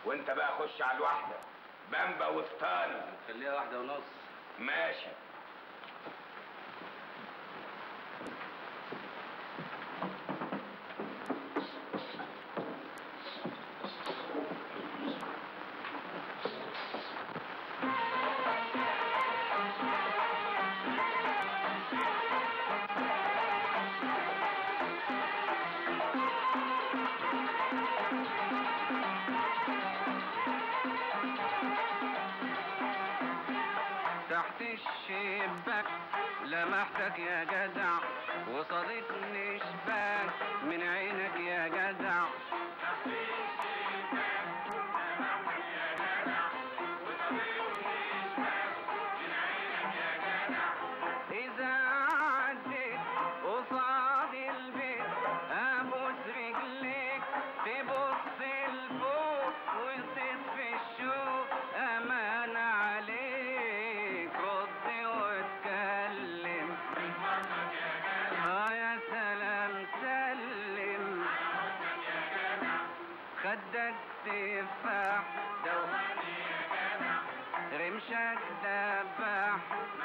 وانت بقى خش على الواحده بامبا وسطاني خليها واحدة ونص ماشي تحت الشباك لمحتك يا جدع وصادتني شباك من عينك يا جدع إذا عديت قصاد البيت أبوس رجليك تبص لفوق وزيد في الشوق أمان عليك رد واتكلم آه يا سلام سلم خدك تفاح دو رمشك دباح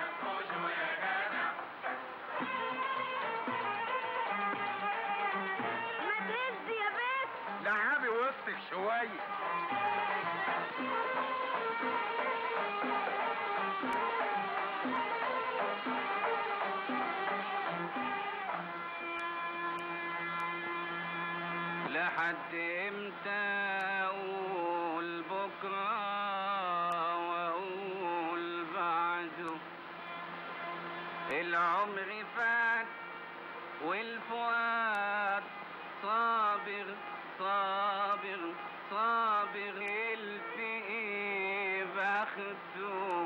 ما تهز يا بنت لعبي وسطك شويه لحد امتى اقول بكره واقول بعده العمر فات والفؤاد صابر صابر صابر الفقي بخته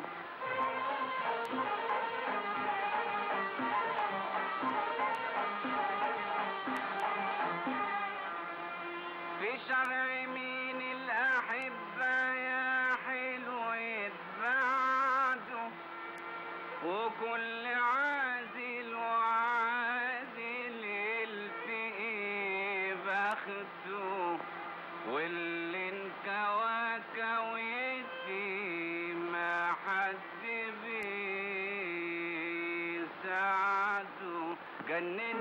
في شرع مين الأحبة يا حلو يتبعده وكل عازل وعازل يلتقي بخته واللي انكوى كويتي ما حد بيساعده جنن